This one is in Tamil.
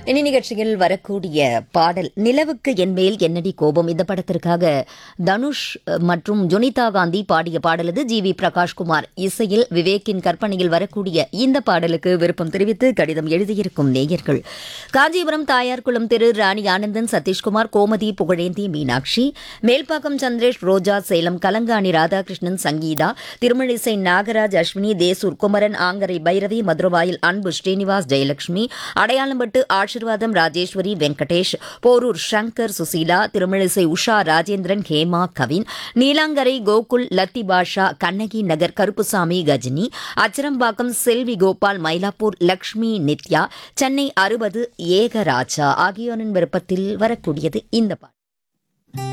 இனி நிகழ்ச்சியில் வரக்கூடிய பாடல் நிலவுக்கு என் மேல் என்னடி கோபம் இந்த படத்திற்காக தனுஷ் அஹ், மற்றும் ஜுனிதா காந்தி பாடிய பாடல் இது ஜி வி பிரகாஷ்குமார் இசையில் விவேக்கின் கற்பனையில் வரக்கூடிய இந்த பாடலுக்கு விருப்பம் தெரிவித்து கடிதம் எழுதியிருக்கும் நேயர்கள் காஞ்சிபுரம் தாயார்குளம் திரு ராணி ஆனந்தன் சதீஷ்குமார் கோமதி புகழேந்தி மீனாட்சி மேல்பாக்கம் சந்திரேஷ் ரோஜா சேலம் கலங்காணி ராதாகிருஷ்ணன் சங்கீதா திருமழிசை நாகராஜ் அஸ்வினி தேசூர் குமரன் ஆங்கரை பைரவி மதுரவாயில் அன்பு ஸ்ரீனிவாஸ் ஜெயலட்சுமி அடையாளம்பட்டு ஆசிர்வாதம் ராஜேஸ்வரி வெங்கடேஷ் போரூர் சங்கர் சுசீலா திருமழிசை உஷா ராஜேந்திரன் ஹேமா கவின் நீலாங்கரை கோகுல் லத்தி பாஷா கண்ணகி நகர் கருப்புசாமி கஜினி அச்சரம்பாக்கம் செல்வி கோபால் மயிலாப்பூர் லக்ஷ்மி நித்யா சென்னை அறுபது ஏகராஜா ஆகியோரின் விருப்பத்தில் வரக்கூடியது இந்த பாடல்